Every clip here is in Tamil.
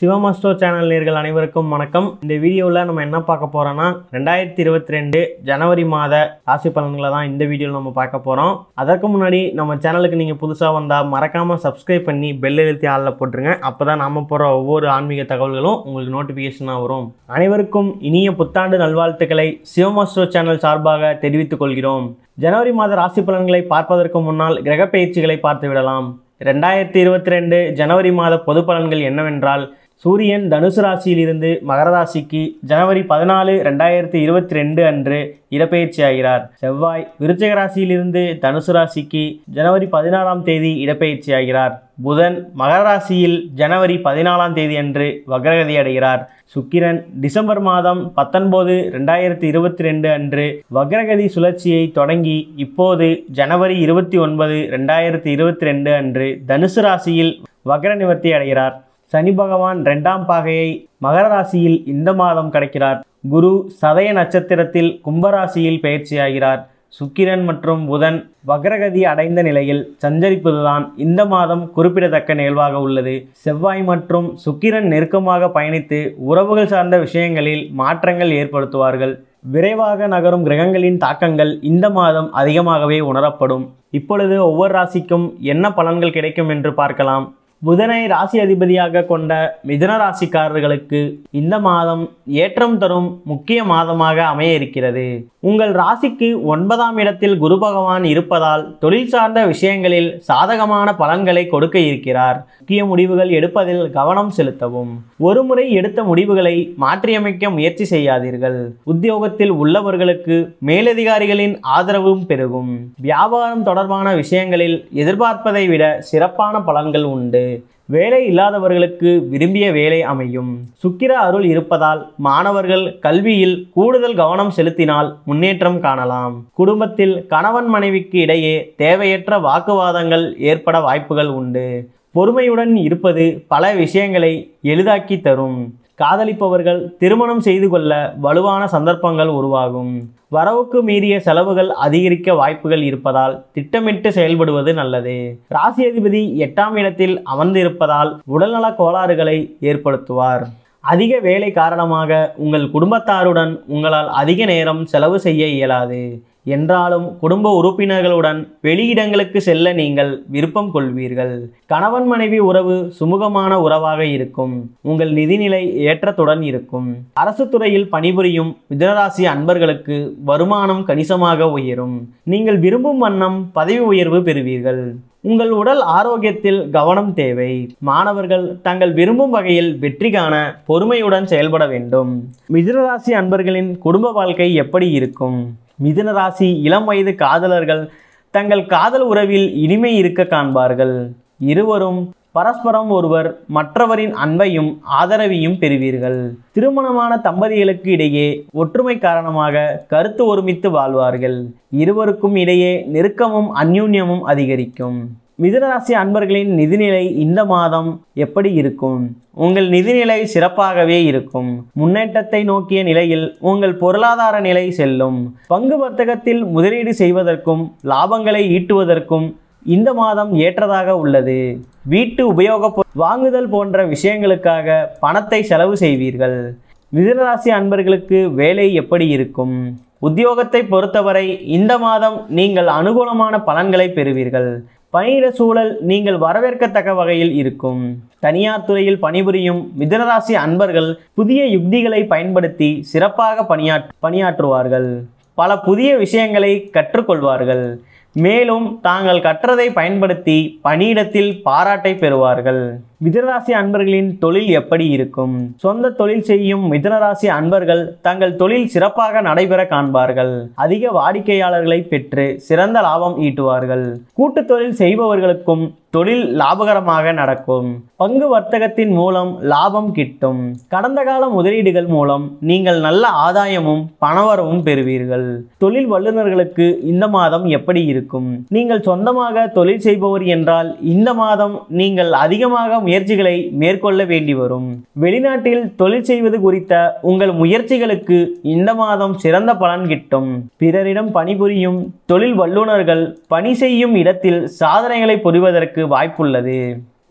சிவமாஸ்டோ சேனல் நேர்கள் அனைவருக்கும் வணக்கம் இந்த வீடியோவில் நம்ம என்ன பார்க்க போகிறோன்னா ரெண்டாயிரத்தி இருபத்தி ரெண்டு ஜனவரி மாத ராசி பலன்களை தான் இந்த வீடியோவில் நம்ம பார்க்க போகிறோம் அதற்கு முன்னாடி நம்ம சேனலுக்கு நீங்கள் புதுசாக வந்தால் மறக்காமல் சப்ஸ்கிரைப் பண்ணி பெல் எழுத்தி ஆளில் போட்டுருங்க அப்போ தான் நாம் போகிற ஒவ்வொரு ஆன்மீக தகவல்களும் உங்களுக்கு நோட்டிஃபிகேஷனாக வரும் அனைவருக்கும் இனிய புத்தாண்டு நல்வாழ்த்துக்களை சிவமாஸ்டோ சேனல் சார்பாக தெரிவித்துக் கொள்கிறோம் ஜனவரி மாத ராசி பலன்களை பார்ப்பதற்கு முன்னால் கிரக பயிற்சிகளை பார்த்து விடலாம் ரெண்டாயிரத்தி இருபத்தி ரெண்டு ஜனவரி மாத பொது பலன்கள் என்னவென்றால் சூரியன் தனுசு ராசியிலிருந்து மகர ராசிக்கு ஜனவரி பதினாலு ரெண்டாயிரத்தி இருபத்தி ரெண்டு அன்று இடப்பெயர்ச்சி ஆகிறார் செவ்வாய் விருச்சிக ராசியிலிருந்து தனுசு ராசிக்கு ஜனவரி பதினாறாம் தேதி இடப்பெயர்ச்சி ஆகிறார் புதன் மகர ராசியில் ஜனவரி பதினாலாம் தேதி அன்று வக்ரகதி அடைகிறார் சுக்கிரன் டிசம்பர் மாதம் பத்தொன்பது ரெண்டாயிரத்தி இருபத்தி ரெண்டு அன்று வக்ரகதி சுழற்சியை தொடங்கி இப்போது ஜனவரி இருபத்தி ஒன்பது ரெண்டாயிரத்தி இருபத்தி ரெண்டு அன்று தனுசு ராசியில் வக்ர நிவர்த்தி அடைகிறார் சனி பகவான் ரெண்டாம் பாகையை மகர ராசியில் இந்த மாதம் கிடைக்கிறார் குரு சதய நட்சத்திரத்தில் கும்பராசியில் பயிற்சியாகிறார் சுக்கிரன் மற்றும் புதன் வக்ரகதி அடைந்த நிலையில் சஞ்சரிப்பதுதான் இந்த மாதம் குறிப்பிடத்தக்க நிகழ்வாக உள்ளது செவ்வாய் மற்றும் சுக்கிரன் நெருக்கமாக பயணித்து உறவுகள் சார்ந்த விஷயங்களில் மாற்றங்கள் ஏற்படுத்துவார்கள் விரைவாக நகரும் கிரகங்களின் தாக்கங்கள் இந்த மாதம் அதிகமாகவே உணரப்படும் இப்பொழுது ஒவ்வொரு ராசிக்கும் என்ன பலன்கள் கிடைக்கும் என்று பார்க்கலாம் புதனை ராசி அதிபதியாக கொண்ட மிதுன ராசிக்காரர்களுக்கு இந்த மாதம் ஏற்றம் தரும் முக்கிய மாதமாக அமைய இருக்கிறது உங்கள் ராசிக்கு ஒன்பதாம் இடத்தில் குரு பகவான் இருப்பதால் தொழில் சார்ந்த விஷயங்களில் சாதகமான பலன்களை கொடுக்க இருக்கிறார் முக்கிய முடிவுகள் எடுப்பதில் கவனம் செலுத்தவும் ஒருமுறை எடுத்த முடிவுகளை மாற்றியமைக்க முயற்சி செய்யாதீர்கள் உத்தியோகத்தில் உள்ளவர்களுக்கு மேலதிகாரிகளின் ஆதரவும் பெருகும் வியாபாரம் தொடர்பான விஷயங்களில் எதிர்பார்ப்பதை விட சிறப்பான பலன்கள் உண்டு வேலை இல்லாதவர்களுக்கு விரும்பிய வேலை அமையும் சுக்கிர அருள் இருப்பதால் மாணவர்கள் கல்வியில் கூடுதல் கவனம் செலுத்தினால் முன்னேற்றம் காணலாம் குடும்பத்தில் கணவன் மனைவிக்கு இடையே தேவையற்ற வாக்குவாதங்கள் ஏற்பட வாய்ப்புகள் உண்டு பொறுமையுடன் இருப்பது பல விஷயங்களை எளிதாக்கி தரும் காதலிப்பவர்கள் திருமணம் செய்து கொள்ள வலுவான சந்தர்ப்பங்கள் உருவாகும் வரவுக்கு மீறிய செலவுகள் அதிகரிக்க வாய்ப்புகள் இருப்பதால் திட்டமிட்டு செயல்படுவது நல்லது ராசி அதிபதி எட்டாம் இடத்தில் அமர்ந்திருப்பதால் உடல்நல கோளாறுகளை ஏற்படுத்துவார் அதிக வேலை காரணமாக உங்கள் குடும்பத்தாருடன் உங்களால் அதிக நேரம் செலவு செய்ய இயலாது என்றாலும் குடும்ப உறுப்பினர்களுடன் வெளியிடங்களுக்கு செல்ல நீங்கள் விருப்பம் கொள்வீர்கள் கணவன் மனைவி உறவு சுமூகமான உறவாக இருக்கும் உங்கள் நிதிநிலை ஏற்றத்துடன் இருக்கும் அரசு துறையில் பணிபுரியும் மிதனராசி அன்பர்களுக்கு வருமானம் கணிசமாக உயரும் நீங்கள் விரும்பும் வண்ணம் பதவி உயர்வு பெறுவீர்கள் உங்கள் உடல் ஆரோக்கியத்தில் கவனம் தேவை மாணவர்கள் தங்கள் விரும்பும் வகையில் வெற்றி காண பொறுமையுடன் செயல்பட வேண்டும் மிதுனராசி அன்பர்களின் குடும்ப வாழ்க்கை எப்படி இருக்கும் மிதுன ராசி இளம் வயது காதலர்கள் தங்கள் காதல் உறவில் இனிமை இருக்க காண்பார்கள் இருவரும் பரஸ்பரம் ஒருவர் மற்றவரின் அன்பையும் ஆதரவையும் பெறுவீர்கள் திருமணமான தம்பதிகளுக்கு இடையே ஒற்றுமை காரணமாக கருத்து ஒருமித்து வாழ்வார்கள் இருவருக்கும் இடையே நெருக்கமும் அந்யூன்யமும் அதிகரிக்கும் மிதுனராசி அன்பர்களின் நிதிநிலை இந்த மாதம் எப்படி இருக்கும் உங்கள் நிதிநிலை சிறப்பாகவே இருக்கும் முன்னேற்றத்தை நோக்கிய நிலையில் உங்கள் பொருளாதார நிலை செல்லும் பங்கு வர்த்தகத்தில் முதலீடு செய்வதற்கும் லாபங்களை ஈட்டுவதற்கும் இந்த மாதம் ஏற்றதாக உள்ளது வீட்டு உபயோக வாங்குதல் போன்ற விஷயங்களுக்காக பணத்தை செலவு செய்வீர்கள் மிதுனராசி அன்பர்களுக்கு வேலை எப்படி இருக்கும் உத்தியோகத்தை பொறுத்தவரை இந்த மாதம் நீங்கள் அனுகூலமான பலன்களை பெறுவீர்கள் பணியிட சூழல் நீங்கள் வரவேற்கத்தக்க வகையில் இருக்கும் தனியார் துறையில் பணிபுரியும் மிதனராசி அன்பர்கள் புதிய யுக்திகளை பயன்படுத்தி சிறப்பாக பணியாற்று பணியாற்றுவார்கள் பல புதிய விஷயங்களை கற்றுக்கொள்வார்கள் மேலும் தாங்கள் கற்றதை பயன்படுத்தி பணியிடத்தில் பாராட்டை பெறுவார்கள் மிதனராசி அன்பர்களின் தொழில் எப்படி இருக்கும் சொந்த தொழில் செய்யும் மிதனராசி அன்பர்கள் தங்கள் தொழில் சிறப்பாக நடைபெற காண்பார்கள் அதிக வாடிக்கையாளர்களை பெற்று சிறந்த லாபம் ஈட்டுவார்கள் கூட்டு தொழில் செய்பவர்களுக்கும் தொழில் லாபகரமாக நடக்கும் பங்கு வர்த்தகத்தின் மூலம் லாபம் கிட்டும் கடந்த கால முதலீடுகள் மூலம் நீங்கள் நல்ல ஆதாயமும் பணவரவும் பெறுவீர்கள் தொழில் வல்லுநர்களுக்கு இந்த மாதம் எப்படி இருக்கும் நீங்கள் சொந்தமாக தொழில் செய்பவர் என்றால் இந்த மாதம் நீங்கள் அதிகமாக முயற்சிகளை மேற்கொள்ள வேண்டி வரும் வெளிநாட்டில் தொழில் செய்வது குறித்த உங்கள் முயற்சிகளுக்கு இந்த மாதம் சிறந்த பலன் கிட்டும் பிறரிடம் பணிபுரியும் தொழில் வல்லுநர்கள் பணி செய்யும் இடத்தில் சாதனைகளை புரிவதற்கு வாய்ப்புள்ளது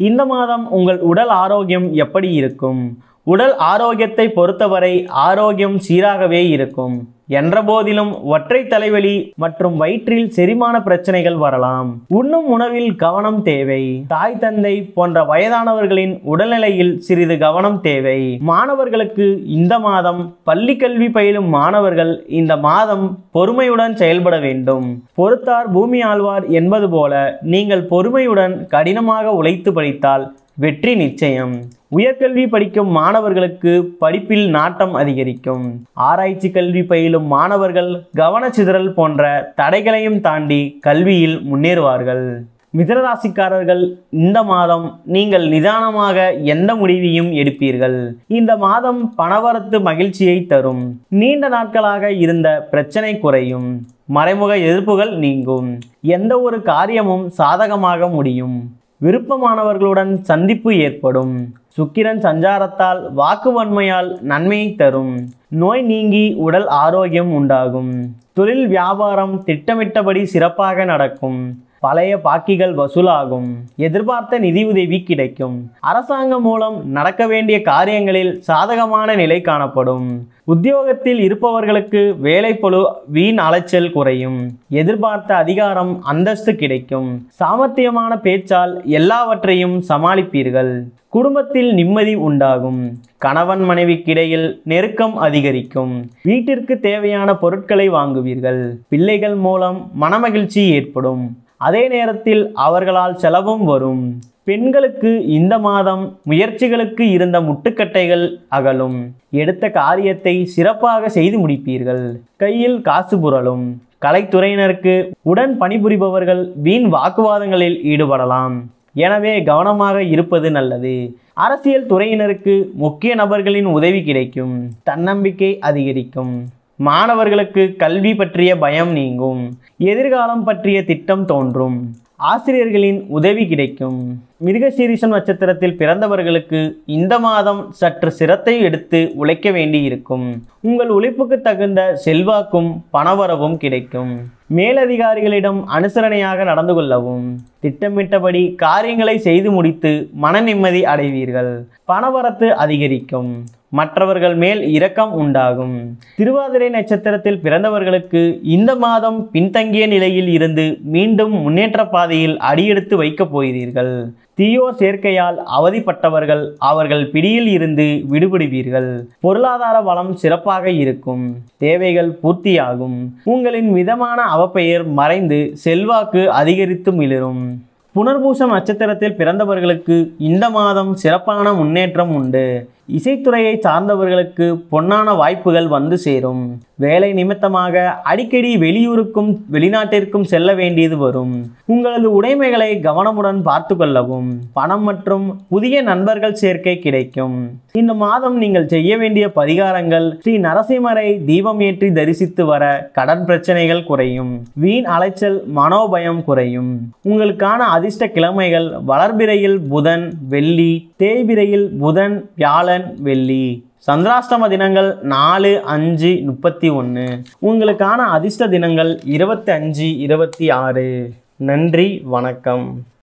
இந்த மாதம் உங்கள் உடல் ஆரோக்கியம் எப்படி இருக்கும் உடல் ஆரோக்கியத்தை பொறுத்தவரை ஆரோக்கியம் சீராகவே இருக்கும் என்ற போதிலும் ஒற்றை தலைவலி மற்றும் வயிற்றில் செரிமான பிரச்சனைகள் வரலாம் உண்ணும் உணவில் கவனம் தேவை தாய் தந்தை போன்ற வயதானவர்களின் உடல்நிலையில் சிறிது கவனம் தேவை மாணவர்களுக்கு இந்த மாதம் பள்ளி கல்வி பயிலும் மாணவர்கள் இந்த மாதம் பொறுமையுடன் செயல்பட வேண்டும் பொறுத்தார் பூமி ஆழ்வார் என்பது போல நீங்கள் பொறுமையுடன் கடினமாக உழைத்து படித்தால் வெற்றி நிச்சயம் உயர்கல்வி படிக்கும் மாணவர்களுக்கு படிப்பில் நாட்டம் அதிகரிக்கும் ஆராய்ச்சி கல்வி பயிலும் மாணவர்கள் கவனச்சிதறல் போன்ற தடைகளையும் தாண்டி கல்வியில் முன்னேறுவார்கள் மிதனராசிக்காரர்கள் இந்த மாதம் நீங்கள் நிதானமாக எந்த முடிவையும் எடுப்பீர்கள் இந்த மாதம் பணவரத்து மகிழ்ச்சியை தரும் நீண்ட நாட்களாக இருந்த பிரச்சனை குறையும் மறைமுக எதிர்ப்புகள் நீங்கும் எந்த ஒரு காரியமும் சாதகமாக முடியும் விருப்பமானவர்களுடன் சந்திப்பு ஏற்படும் சுக்கிரன் சஞ்சாரத்தால் வாக்குவன்மையால் நன்மையை தரும் நோய் நீங்கி உடல் ஆரோக்கியம் உண்டாகும் தொழில் வியாபாரம் திட்டமிட்டபடி சிறப்பாக நடக்கும் பழைய பாக்கிகள் வசூலாகும் எதிர்பார்த்த நிதியுதவி கிடைக்கும் அரசாங்கம் மூலம் நடக்க வேண்டிய காரியங்களில் சாதகமான நிலை காணப்படும் உத்தியோகத்தில் இருப்பவர்களுக்கு வேலைப்பழு வீண் அலைச்சல் குறையும் எதிர்பார்த்த அதிகாரம் அந்தஸ்து கிடைக்கும் சாமர்த்தியமான பேச்சால் எல்லாவற்றையும் சமாளிப்பீர்கள் குடும்பத்தில் நிம்மதி உண்டாகும் கணவன் மனைவிக்கிடையில் நெருக்கம் அதிகரிக்கும் வீட்டிற்கு தேவையான பொருட்களை வாங்குவீர்கள் பிள்ளைகள் மூலம் மனமகிழ்ச்சி ஏற்படும் அதே நேரத்தில் அவர்களால் செலவும் வரும் பெண்களுக்கு இந்த மாதம் முயற்சிகளுக்கு இருந்த முட்டுக்கட்டைகள் அகலும் எடுத்த காரியத்தை சிறப்பாக செய்து முடிப்பீர்கள் கையில் காசு புரளும் கலைத்துறையினருக்கு உடன் பணிபுரிபவர்கள் வீண் வாக்குவாதங்களில் ஈடுபடலாம் எனவே கவனமாக இருப்பது நல்லது அரசியல் துறையினருக்கு முக்கிய நபர்களின் உதவி கிடைக்கும் தன்னம்பிக்கை அதிகரிக்கும் மாணவர்களுக்கு கல்வி பற்றிய பயம் நீங்கும் எதிர்காலம் பற்றிய திட்டம் தோன்றும் ஆசிரியர்களின் உதவி கிடைக்கும் மிருகசீரிஷம் நட்சத்திரத்தில் பிறந்தவர்களுக்கு இந்த மாதம் சற்று சிரத்தை எடுத்து உழைக்க வேண்டியிருக்கும் உங்கள் உழைப்புக்கு தகுந்த செல்வாக்கும் பணவரவும் கிடைக்கும் மேலதிகாரிகளிடம் அனுசரணையாக நடந்து கொள்ளவும் திட்டமிட்டபடி காரியங்களை செய்து முடித்து மன நிம்மதி அடைவீர்கள் பணவரத்து அதிகரிக்கும் மற்றவர்கள் மேல் இரக்கம் உண்டாகும் திருவாதிரை நட்சத்திரத்தில் பிறந்தவர்களுக்கு இந்த மாதம் பின்தங்கிய நிலையில் இருந்து மீண்டும் முன்னேற்ற பாதையில் அடியெடுத்து வைக்கப் போகிறீர்கள் தீயோர் சேர்க்கையால் அவதிப்பட்டவர்கள் அவர்கள் பிடியில் இருந்து விடுபடுவீர்கள் பொருளாதார வளம் சிறப்பாக இருக்கும் தேவைகள் பூர்த்தியாகும் உங்களின் மிதமான அவப்பெயர் மறைந்து செல்வாக்கு அதிகரித்து மிளிரும் புனர்பூசம் நட்சத்திரத்தில் பிறந்தவர்களுக்கு இந்த மாதம் சிறப்பான முன்னேற்றம் உண்டு இசைத்துறையை சார்ந்தவர்களுக்கு பொன்னான வாய்ப்புகள் வந்து சேரும் வேலை நிமித்தமாக அடிக்கடி வெளியூருக்கும் வெளிநாட்டிற்கும் செல்ல வேண்டியது வரும் உங்களது உடைமைகளை கவனமுடன் பார்த்து கொள்ளவும் பணம் மற்றும் புதிய நண்பர்கள் சேர்க்கை கிடைக்கும் இந்த மாதம் நீங்கள் செய்ய வேண்டிய பரிகாரங்கள் ஸ்ரீ நரசிம்மரை தீபம் ஏற்றி தரிசித்து வர கடன் பிரச்சனைகள் குறையும் வீண் அலைச்சல் மனோபயம் குறையும் உங்களுக்கான அதிர்ஷ்ட கிழமைகள் வளர்பிறையில் புதன் வெள்ளி தேய்பிறையில் புதன் வியாழன் வெள்ளி சந்திராஷ்டம தினங்கள் நாலு அஞ்சு முப்பத்தி ஒன்று உங்களுக்கான அதிர்ஷ்ட தினங்கள் இருபத்தி அஞ்சு இருபத்தி ஆறு நன்றி வணக்கம்